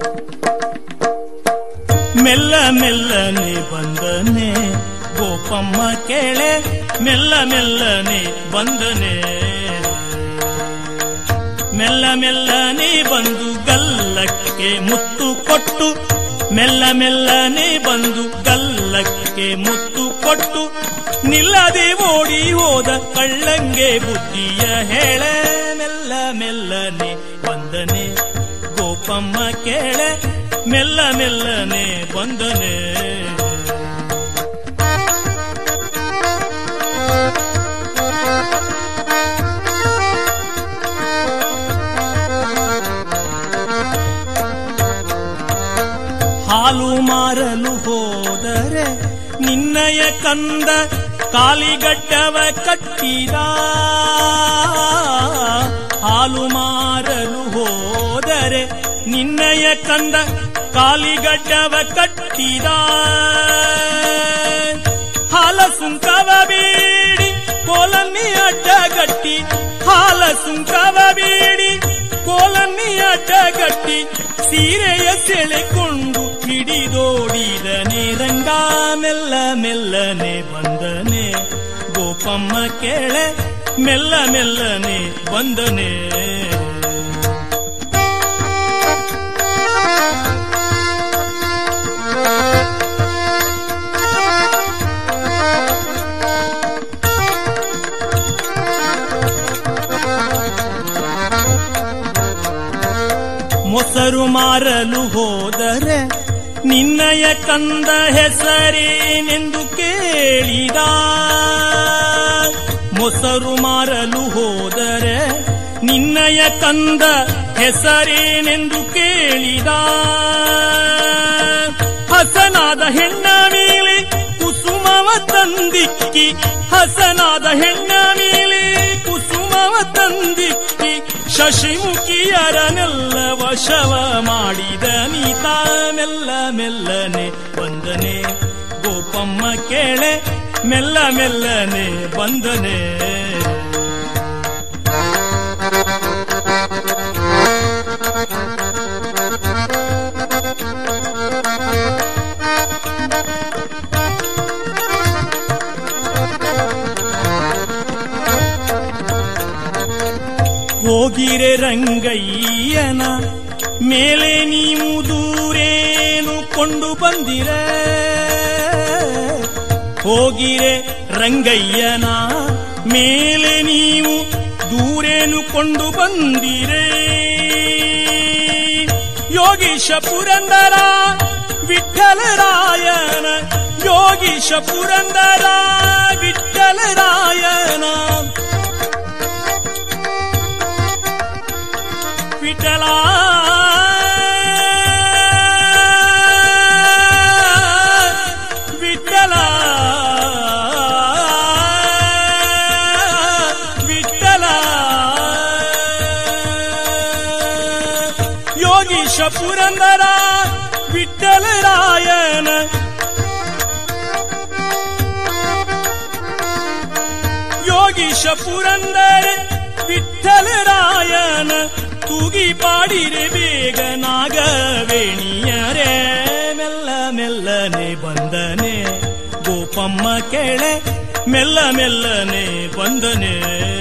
ಮೆಲ್ಲ ಮೆಲ್ಲನೆ ಬಂದನೆ ಗೋಪಮ್ಮ ಕೇಳೆ ಮೆಲ್ಲ ಮೆಲ್ಲನೆ ಬಂದನೆ ಮೆಲ್ಲ ಮೆಲ್ಲನೆ ಬಂದು ಗಲ್ಲಕ್ಕೆ ಮುತ್ತು ಕೊಟ್ಟು ಮೆಲ್ಲ ಮೆಲ್ಲನೆ ಬಂದು ಗಲ್ಲಕ್ಕೆ ಮುತ್ತು ಕೊಟ್ಟು ನಿಲ್ಲದೆ ಓಡಿ ಹೋದ ಕಳ್ಳಂಗೆ ಬುದ್ಧಿಯ ಹೇಳೆ ಮೆಲ್ಲ ಮೆಲ್ಲನೆ ಬಂದನೆ ಗೋಪಮ್ಮ ಕೇಳೆ ಮೆಲ್ಲ ಮೆಲ್ಲನೆ ಬಂದನೆ ಹಾಲು ಮಾರಲು ಹೋದರೆ ನಿನ್ನಯ ಕಂದ ಕಾಲಿಗಡ್ಡವ ಕಟ್ಟಿದ ಹಾಲು ಮಾರಲು ಹೋದರೆ ನಿನ್ನಯ ಕಂದ ಕಾಲಿಗಡ್ಡವ ಕಟ್ಟಿದ ಹಾಲ ಸುಂಕವ ಬೀಡಿ ಕೋಲನ್ನಿ ಅಡ್ಡಗಟ್ಟಿ ಹಾಲ ಸುಂಕವ ಬೀಡಿ ಕೋಲನ್ನಿ ಅಡ್ಡಗಟ್ಟಿ ಸೀರೆಯ ಸೆಳೆಕೊಂಡು ಹಿಡಿದೋಡಿದನೆ ರಂಗ ಮೆಲ್ಲ ಮೆಲ್ಲನೆ ಬಂದನೆ ಗೋಪಮ್ಮ ಕೇಳೆ ಮೆಲ್ಲ ಮೆಲ್ಲನೆ ಬಂದನೆ ಮೊಸರು ಮಾರಲು ಹೋದರೆ ನಿನ್ನಯ ಕಂದ ಹೆಸರೇನೆಂದು ಕೇಳಿದ ಮೊಸರು ಮಾರಲು ಹೋದರೆ ನಿನ್ನಯ ಕಂದ ಹೆಸರೇನೆಂದು ಕೇಳಿದ ಹಸನಾದ ಹೆಣ್ಣ ಮೇಲೆ ಕುಸುಮವ ತಂದಿಕ್ಕಿ ಹಸನಾದ ಹೆಣ್ಣ ಮೇಲೆ ಕುಸುಮವ ತಂದಿಕ್ಕಿ ಶಶಿಮುಖಿಯರನೆಲ್ಲ ವಶವ ಮಾಡಿದ ನೀತ ಮೆಲ್ಲ ಮೆಲ್ಲನೆ ಬಂದನೆ ಗೋಪಮ್ಮ ಕೇಳೆ ಮೆಲ್ಲ ಮೆಲ್ಲನೆ ಬಂದನೆ ಹೋಗಿರೆ ರಂಗಯ್ಯನ ಮೇಲೆ ನೀವು ದೂರೇನು ಕೊಂಡು ಬಂದಿರೆ ಹೋಗಿರೆ ರಂಗಯ್ಯನ ಮೇಲೆ ನೀವು ದೂರೇನು ಕೊಂಡು ಬಂದಿರೆ ಯೋಗೀಶ ಪುರಂದರ ವಿಠಲರಾಯನ ಯೋಗೀಶ ಪುರಂದರ ವಿಠಲರಾಯನ ವಿಠಲ ವಿಠಲ ವಿಠಲ ಯೋಗೀಶ ಪುರಂದರ ವಿಠಲರಾಯನ ಯೋಗೀಶ ಪುರಂದರ ವಿಠಲರಾಯನ ತೂಗಿ ಪಾಡಿರೆ ಬೇಗ ನಾಗವೇಣಿಯರೇ ಮೆಲ್ಲ ಮೆಲ್ಲನೆ ಬಂದನೆ ಗೋಪಮ್ಮ ಕೇಳೆ ಮೆಲ್ಲ ಮೆಲ್ಲನೆ ಬಂದನೆ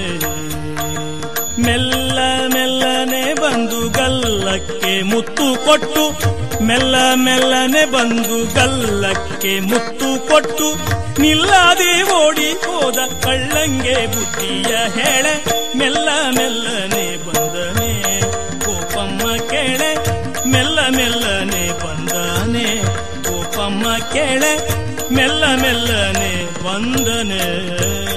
ಮೆಲ್ಲ ಮೆಲ್ಲನೆ ಬಂದು ಗಲ್ಲಕ್ಕೆ ಮುತ್ತು ಕೊಟ್ಟು ಮೆಲ್ಲ ಮೆಲ್ಲನೆ ಬಂದು ಗಲ್ಲಕ್ಕೆ ಮುತ್ತು ಕೊಟ್ಟು ನಿಲ್ಲದೆ ಓಡಿ ಹೋದ ಕಳ್ಳಂಗೆ ಬುದ್ಧಿಯ ಹೇಳೆ ಮೆಲ್ಲ ಮೆಲ್ಲನೆ ಬಂದನೆ ಗೋಪಮ್ಮ ಕೇಳೆ ಮೆಲ್ಲ ಮೆಲ್ಲನೆ ಬಂದನೆ ಗೋಪಮ್ಮ ಕೇಳೆ ಮೆಲ್ಲ ಮೆಲ್ಲನೆ ಬಂದನೆ